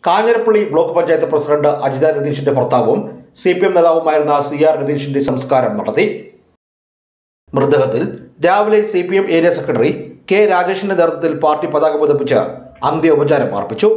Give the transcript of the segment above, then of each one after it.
Kanjirappally block panchayat president Ajitha രതീഷിന്റെ ഭർത്താവും C P M നേതാവുമായിരുന്ന സി ആർ രതീഷിന്റെ സംസ്കാരം നടത്തി മൃതദേഹത്തിൽ രാവിലെ C P M area secretary K രാജേഷിന്റെ നേതൃത്വത്തിൽ പാർട്ടി പതാക പതിപ്പിച്ച് അന്ത്യോപചാരം അർപ്പിച്ചു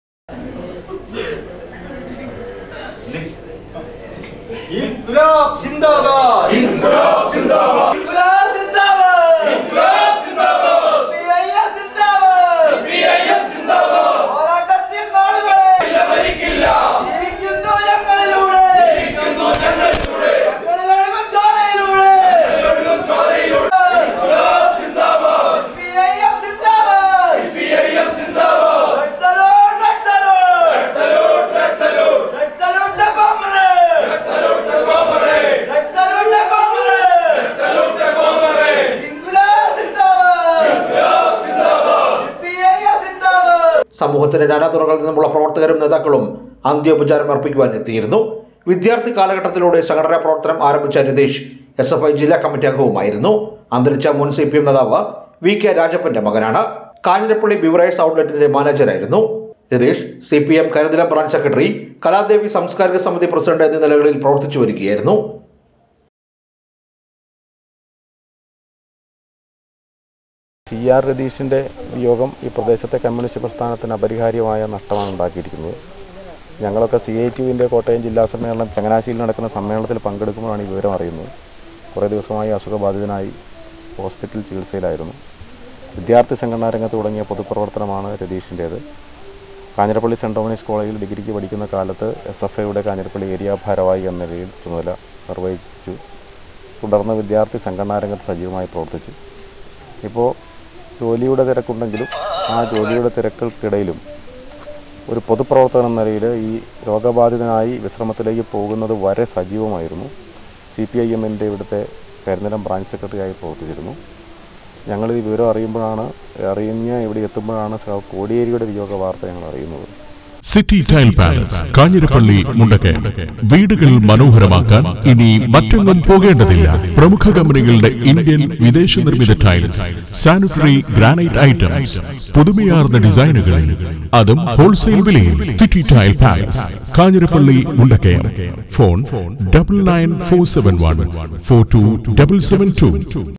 ഇൻകുലാബ് സിന്ദാബാദ് ഇൻകുലാബ് സിന്ദാബാദ് ഇൻകുലാബ് സിന്ദാബാദ് ഇൻകുലാബ് സിന്ദാബാദ് സിപിഐഎം സിന്ദാബാദ് സിപിഐഎം സിന്ദാബാദ് പോരാട്ടത്തിൻ നാളുകളെ ഇല്ല മരിക്കില്ല ജീവിക്കുന്നു ഞങ്ങളിലൂടെ ജീവിക്കുന്നു ഞങ്ങളിലൂടെ ഞങ്ങൾ ഒഴുകും ചോരയിലൂടെ ഒഴുകും ചോരയിലൂടെ ഇൻകുലാബ് സിന്ദാബാദ് സിപിഐഎം സിന്ദാബാദ് സിപിഐഎം സിന്ദാബാദ് red salute red salute red salute red salute red salute the comrade red salute the comrade red salute the comrade red salute the comrade ഇൻകുലാബ് സിന്ദാബാദ് ഇൻകുലാബ് സിന്ദാബാദ് സിപിഐഎം സിന്ദാബാദ് സമൂഹത്തിന്റെ നാനാതുറകളിൽ നിന്നുമുള്ള പ്രവർത്തകരും നേതാക്കളും അന്ത്യോപചാരം അർപ്പിക്കുവാൻ എത്തിയിരുന്നു വിദ്യാർത്ഥി കാലഘട്ടത്തിലൂടെ സംഘടനാ പ്രവർത്തനം ആരംഭിച്ച രതീഷ് എസ് എഫ് ഐ ജില്ലാ കമ്മിറ്റി അംഗവുമായിരുന്നു അന്തരിച്ച മുൻ സി പി എം നേതാവ് വി കെ രാജപ്പന്റെ മകനാണ് കാഞ്ഞിരപ്പള്ളി ബിവറേഴ്സ് ഔട്ട്ലെറ്റിന്റെ മാനേജറായിരുന്നു Ratheesh C P M Karuthalam branch secretary Kaladevi സാംസ്കാരിക സമിതി പ്രസിഡന്റ് എന്നീ നിലകളിൽ പ്രവർത്തിച്ചു വരികയായിരുന്നു സി ആർ രതീഷിൻ്റെ വിയോഗം ഈ പ്രദേശത്തെ കമ്മ്യൂണിസ്റ്റ് പ്രസ്ഥാനത്തിന് അപരിഹാര്യമായ നഷ്ടമാണ് ഉണ്ടാക്കിയിരിക്കുന്നത് ഞങ്ങളൊക്കെ സി ഐ ടി യുവിൻ്റെ കോട്ടയം ജില്ലാ സമ്മേളനം ചങ്ങനാശ്ശേരിയിൽ നടക്കുന്ന സമ്മേളനത്തിൽ പങ്കെടുക്കുമ്പോഴാണ് ഈ വിവരം അറിയുന്നത് കുറേ ദിവസമായി അസുഖബാധിതനായി ഹോസ്പിറ്റൽ ചികിത്സയിലായിരുന്നു വിദ്യാർത്ഥി സംഘടനാ രംഗത്ത് തുടങ്ങിയ പൊതുപ്രവർത്തനമാണ് രതീഷിൻ്റേത് കാഞ്ഞിരപ്പള്ളി സെൻറ് ഡൊമിനിക്സ് കോളേജിൽ ഡിഗ്രിക്ക് പഠിക്കുന്ന കാലത്ത് എസ് എഫ് ഐയുടെ കാഞ്ഞിരപ്പള്ളി ഏരിയ ഭാരവാഹി എന്ന നിലയിൽ ചുമതല നിർവഹിച്ചു തുടർന്ന് വിദ്യാർത്ഥി സംഘടനാ രംഗത്ത് സജീവമായി പ്രവർത്തിച്ചു ഇപ്പോൾ ജോലിയുടെ തിരക്കുണ്ടെങ്കിലും ആ ജോലിയുടെ തിരക്കുകൾക്കിടയിലും ഒരു പൊതുപ്രവർത്തകൻ എന്ന നിലയിൽ ഈ രോഗബാധിതനായി വിശ്രമത്തിലേക്ക് പോകുന്നത് വരെ സജീവമായിരുന്നു സി പി ഐ എമ്മിൻ്റെ ഇവിടുത്തെ കരിനിലം ബ്രാഞ്ച് സെക്രട്ടറിയായി പ്രവർത്തിച്ചിരുന്നു ഞങ്ങൾ ഈ വിവരം അറിയുമ്പോഴാണ് അറിഞ്ഞ് ഇവിടെ എത്തുമ്പോഴാണ് സ- കോടിയേരിയുടെ വിയോഗ വാർത്ത ഞങ്ങൾ അറിയുന്നത് city tile palace Kanjirappally Mundakayam വീടുകൾ മനോഹരമാക്കാൻ ഇനി മറ്റെങ്ങും പോകേണ്ടതില്ല പ്രമുഖ കമ്പനികളുടെ ഇന്ത്യൻ വിദേശ നിർമ്മിത ടൈൽസ് സാനിറ്ററി ഗ്രാനൈറ്റ് ഐറ്റംസ് പുതുമയാർന്ന ഡിസൈനുകളിൽ അതും ഹോൾസെയിൽ വിലയിൽ city tile palace Kanjirappally Mundakayam phone double nine four seven one four two double seven to